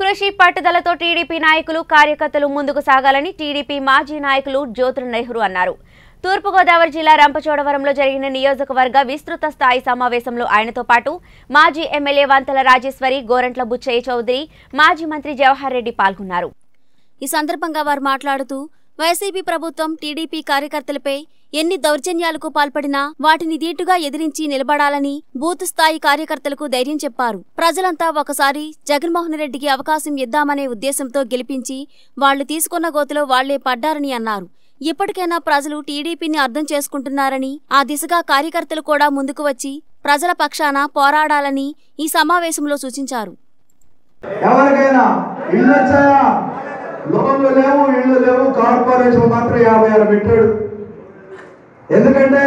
కృషి పట్టుదలతో టీడీపీ నాయకులు కార్యకర్తలు ముందుకు సాగాలని టీడీపీ మాజీ నాయకులు జ్యోతుల నెహ్రూ అన్నారు తూర్పుగోదావరి జిల్లా రంపచోడవరంలో జరిగిన నియోజకవర్గ విస్తృత స్థాయి సమావేశంలో ఆయనతో పాటు మాజీ ఎమ్మెల్యే వంతల రాజేశ్వరి గోరంట్ల బుచ్చయ్య చౌదరి మాజీ మంత్రి జవహర్ రెడ్డి పాల్గొన్నారు ఈ సందర్భంగా వారు మాట్లాడుతూ వైసీపీ ప్రభుత్వం టీడీపీ కార్యకర్తలపై ఎన్ని దౌర్జన్యాలకు పాల్పడినా వాటిని ధీటుగా ఎదిరించి నిలబడాలని బూత్ స్థాయి కార్యకర్తలకు ధైర్యం చెప్పారు ప్రజలంతా ఒకసారి జగన్మోహన్ రెడ్డికి అవకాశం ఇద్దామనే ఉద్దేశంతో గెలిపించి వాళ్లు తీసుకున్న గోతిలో వాళ్లే పడ్డారని అన్నారు ఇప్పటికైనా ప్రజలు టీడీపీని అర్థం చేసుకుంటున్నారని ఆ దిశగా కార్యకర్తలు కూడా ముందుకు వచ్చి ప్రజల పక్షాన పోరాడాలని ఈ సమావేశంలో సూచించారు ఎవరికైనా ఇల్లు వచ్చాయా లోన్లు లేవు ఇళ్ళు లేవు కార్పొరేషన్ మాత్రం యాభై ఆరు పెట్టాడు ఎందుకంటే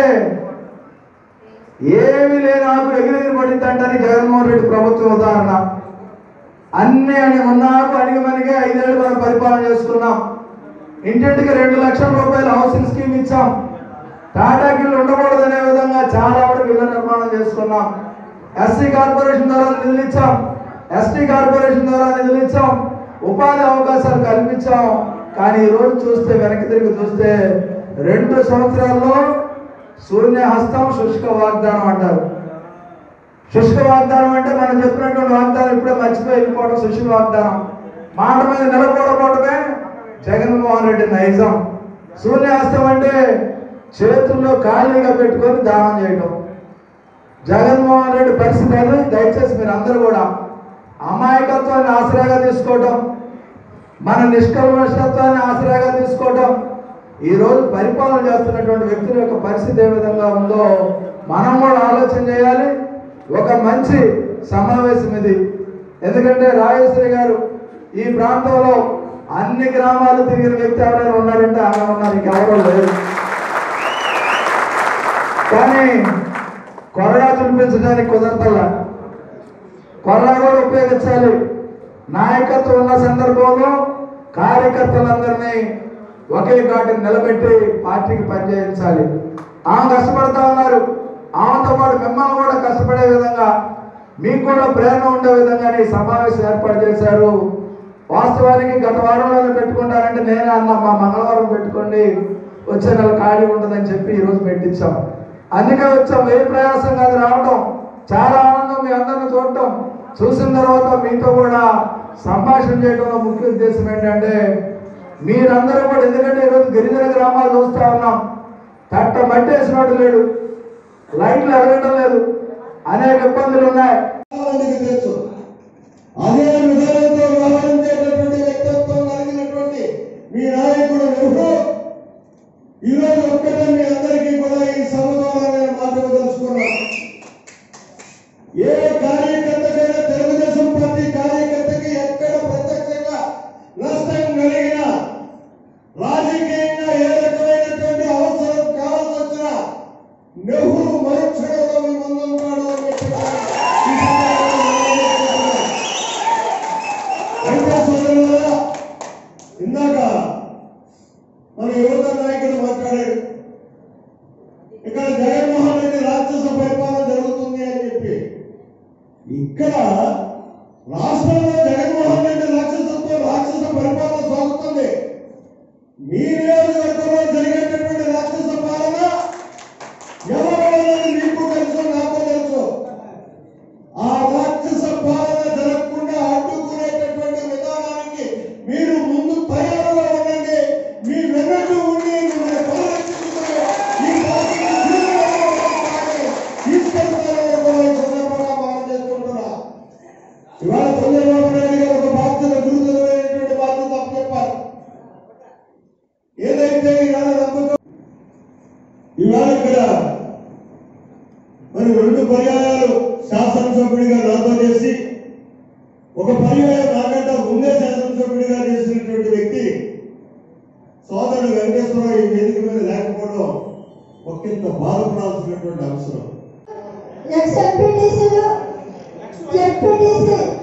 ఏమీ లేని ఆకు ఎగిరెగిరి పడిందంటని జగన్మోహన్ రెడ్డి ప్రభుత్వం ఉదాహరణ అన్ని అని ఉన్నాకు అడిగి మనకే ఐదేళ్ళు మనం పరిపాలన చేసుకున్నాం ఇంటింటికి రెండు లక్షల రూపాయల హౌసింగ్ స్కీమ్ ఇచ్చాం టాటాకి ఇల్లు ఉండకూడదనే విధంగా చాలా వరకు ఇళ్ల నిర్మాణం చేసుకున్నాం ఎస్సీ కార్పొరేషన్ ద్వారా నిధులు ఇచ్చాం ఎస్టీ కార్పొరేషన్ ద్వారా నిధులు ఇచ్చాం ఉపాధి అవకాశాలు కల్పించాం కానీ ఈ రోజు చూస్తే వెనక్కి తిరిగి చూస్తే రెండు సంవత్సరాల్లో శూన్య హస్తం శుష్క వాగ్దానం అంటారు శుష్క వాగ్దానం అంటే మనం చెప్పినటువంటి వాగ్దానం ఇప్పుడే మర్చిపోయి వెళ్ళిపోవడం శుష్క వాగ్దానం మాట మీద నిలబడకపోవడమే జగన్మోహన్ రెడ్డి నైజం శూన్యాస్తం అంటే చేతుల్లో ఖాళీగా పెట్టుకొని దానం చేయడం జగన్మోహన్ రెడ్డి పరిస్థితి అది దయచేసి మీరు అందరూ కూడా అమాయకత్వాన్ని ఆశ్రయంగా తీసుకోవటం మన నిష్కల్మషత్వాన్ని ఆశ్రయంగా తీసుకోవటం ఈ రోజు పరిపాలన చేస్తున్నటువంటి వ్యక్తుల యొక్క పరిస్థితి ఏ విధంగా ఉందో మనం కూడా ఆలోచన చేయాలి ఒక మంచి సమావేశం ఇది ఎందుకంటే రాజేశ్వరి గారు ఈ ప్రాంతంలో అన్ని గ్రామాలు తిరిగిన వ్యక్తి ఎవరైనా ఉన్నారంటే ఆమె ఉన్నారు ఇంకెవరూ లేరు కానీ కొరడా చూపించడానికి కుదరతల్లా కొరడా కూడా ఉపయోగించాలి నాయకత్వం ఉన్న సందర్భంలో కార్యకర్తలందరినీ ఒకే ఘాటిని నిలబెట్టి పార్టీకి పనిచేయించాలి ఆమె కష్టపడతా ఉన్నారు ఆమెతో పాటు మిమ్మల్ని కూడా కష్టపడే విధంగా మీకు కూడా ప్రేరణ ఉండే విధంగా ఈ సమావేశం ఏర్పాటు చేశారు వాస్తవానికి గత వారంలోనే పెట్టుకుంటారంటే నేనే అన్నా మా మంగళవారం పెట్టుకోండి వచ్చే నెల ఖాళీ ఉంటుందని చెప్పి ఈరోజు పెట్టించాం అందుకే వచ్చాం ఏ ప్రయాసం కాదు రావడం చాలా ఆనందం మీ అందరిని చూడటం చూసిన తర్వాత మీతో కూడా సంభాషణ చేయడంలో ముఖ్య ఉద్దేశం ఏంటంటే మీరందరూ కూడా ఎందుకంటే ఈరోజు గిరిజన గ్రామాలు చూస్తా ఉన్నాం తట్ట మట్టేసినట్టు లేడు లైట్లు ఎరగడం లేదు అనేక ఇబ్బందులు ఉన్నాయి చాలామందికి తెలుసు అదే విధానంతో వ్యవహరించేటటువంటి వ్యక్తిత్వం కలిగినటువంటి మీ నాయకుడు నెహ్రూ ఈరోజు ఒక్కటే మీ అందరికీ కూడా ఈ సభ ద్వారా నేను మాట్లాడదలుచుకున్నాను ఏ కార్యకర్తకైనా తెలుగుదేశం పార్టీ కార్యకర్తకి ఎక్కడ ప్రత్యక్షంగా నష్టం కలిగినా రాజకీయంగా ఏ రకమైనటువంటి అవసరం కావాల్సి వచ్చినా నెహ్రూ మరుక్షణంలో మీ ముందుంటాడు అని చెప్పి ఈ సందర్భంగా తెలియజేస్తున్నాను. అయితే సోదరులారా, ఇందాక మన యువత నాయకుడు మాట్లాడాడు ఇక్కడ జగన్మోహన్ రెడ్డి రాక్షస పరిపాలన జరుగుతుంది అని చెప్పి ఇక్కడ రాష్ట్రంలో జగన్మోహన్ రెడ్డి రాక్షసత్వం రాక్షస పరిపాలన సాగుతుంది మీ నియోజకవర్గంలో జరిగేటటువంటి రాక్షస పాలన ఎవరెవరని మీకు తెలుసు నాకు తెలుసు ఆ రాక్షస పాలన జరగకుండా అడ్డుకునేటటువంటి విధానానికి మీరు ముందు తయారుగా ఉండండి మీ వెన్నట్టు ఉండి మిమ్మల్ని పరిరక్షించుకుని ఈ పార్టీని శ్రీరంగంలోకి తీసుకెళ్తారని కూడా ఈ సందర్భంగా మనం చేసుకుంటున్నా ఇవాళ చంద్రబాబు నాయుడు గారు ఒక బాధ్యత గురుతరమైనటువంటి బాధ్యత అప్పచెప్పారు ఏదైతే ఈనాడు నమ్మకం ఇవాళ ఇక్కడ మరి రెండు పర్యాయాలు శాసనసభ్యుడిగా నాతో చేసి ఒక పర్యాయం నాకంటే ముందే శాసనసభ్యుడిగా చేసినటువంటి వ్యక్తి సోదరుడు వెంకటేశ్వరరావు ఈ వేదిక మీద లేకపోవడం ఒకంత బాధపడాల్సినటువంటి అవసరం ఎక్స్ ఎంపీటీసీలు జెడ్పీటీసీ